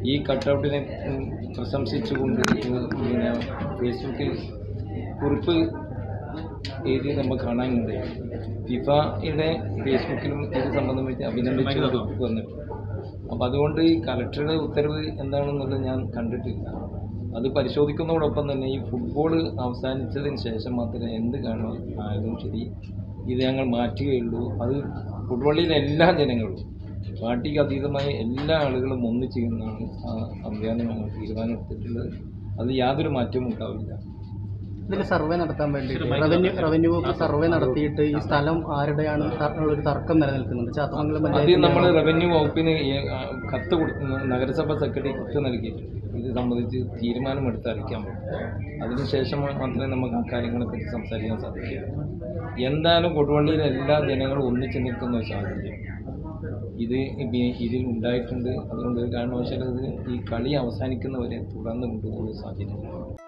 ഈ കട്ടൗട്ടിനെ ഉം, പ്രശംസിച്ചുകൊണ്ട് ഇത് പിന്നെ ഫേസ്ബുക്കിൽ കുറിപ്പ് എഴുതി നമ്മൾ കാണാനുണ്ട് ഫിഫയുടെ ഫേസ്ബുക്കിലും ഇത് സംബന്ധിച്ച് അഭിനന്ദിച്ച് കുറിപ്പ് വന്നിട്ടുണ്ട് അപ്പോൾ അതുകൊണ്ട് ഈ കലക്ടറുടെ ഉത്തരവ് എന്താണെന്നുള്ളത് ഞാൻ കണ്ടിട്ടില്ല അത് പരിശോധിക്കുന്നതോടൊപ്പം തന്നെ ഈ ഫുട്ബോൾ അവസാനിച്ചതിന് ശേഷം മാത്രമേ എന്ത് കാണാൻ ആയാലും ശരി ഇത് ഞങ്ങൾ മാറ്റുകയുള്ളൂ അത് ഫുട്ബോളിലെ എല്ലാ ജനങ്ങളും പാർട്ടിക്ക് അതീതമായ എല്ലാ ആളുകളും ഒന്നിച്ചു എന്നാണ് ആ സംവിധാനം ഞങ്ങൾ തീരുമാനമെടുത്തിട്ടുള്ളത് അത് യാതൊരു മാറ്റവും ഉണ്ടാവില്ല ഇതിൽ സർവേ നടത്താൻ വേണ്ടി റവന്യൂ റവന്യൂ വകുപ്പ് സർവേ നടത്തിയിട്ട് ഈ സ്ഥലം ആരുടെയാണ് ഒരു തർക്കം നിലനിൽക്കുന്നുണ്ട് ചാത്തമംഗലം ആദ്യം പഞ്ചായത്തിൽ നമ്മൾ റവന്യൂ വകുപ്പിന് ഈ, ആ, കത്ത് കൊടുത്തു നഗരസഭ സെക്രട്ടറി കത്ത് നൽകിയിട്ടുണ്ട് ഇത് സംബന്ധിച്ച് തീരുമാനമെടുത്ത് അറിയിക്കാൻ പറ്റും അതിനുശേഷം മാത്രമേ നമുക്ക് ആ കാര്യങ്ങളെപ്പറ്റി സംസാരിക്കാൻ സാധിക്കൂ എന്തായാലും കൊടുവള്ളിയിലെ എല്ലാ ജനങ്ങളും ഒന്നിച്ചു നിൽക്കുന്ന ഒരു സാഹചര്യം ഇത് ഇപ്പ ഇതിൽ ഉണ്ടായിട്ടുണ്ട് അതുകൊണ്ട് ഒരു കാരണവശാലും ഇത് ഈ കളി അവസാനിക്കുന്നവരെ തുടർന്ന് കൊണ്ടുപോകുന്ന സാഹചര്യം